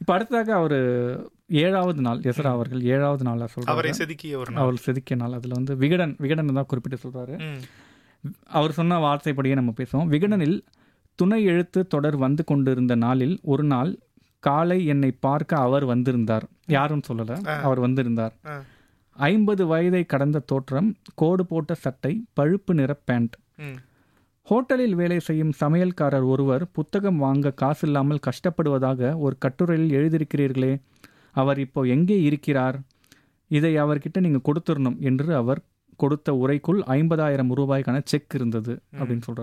இப்போ அடுத்ததாக அவர் ஏழாவது நாள் எசரா அவர்கள் ஏழாவது நாளாக அவரை சொல்றாரு செதுக்கிய ஒரு நாள் அவர் செதுக்கிய நாள் அதில் வந்து விகடன் விகடன் தான் குறிப்பிட்டு சொல்றாரு ம். அவர் சொன்ன வார்த்தைப்படியே நம்ம பேசுவோம் விகடனில் துணை எழுத்து தொடர் வந்து கொண்டிருந்த நாளில் ஒரு நாள் காலை என்னை பார்க்க அவர் வந்திருந்தார் யாரும் சொல்லல அவர் வந்திருந்தார் ஆ. ஐம்பது வயதை கடந்த தோற்றம் கோடு போட்ட சட்டை பழுப்பு நிற பேண்ட் ம். ஹோட்டலில் வேலை செய்யும் சமையல்காரர் ஒருவர் புத்தகம் வாங்க காசில்லாமல் கஷ்டப்படுவதாக ஒரு கட்டுரையில் எழுதியிருக்கிறீர்களே அவர் இப்போ எங்கே இருக்கிறார் இதை அவர்கிட்ட நீங்கள் கொடுத்துடணும் என்று அவர் கொடுத்த உரைக்குள் ஐம்பதாயிரம் ரூபாய்க்கான செக் இருந்தது அப்படின்னு சொல்றாரு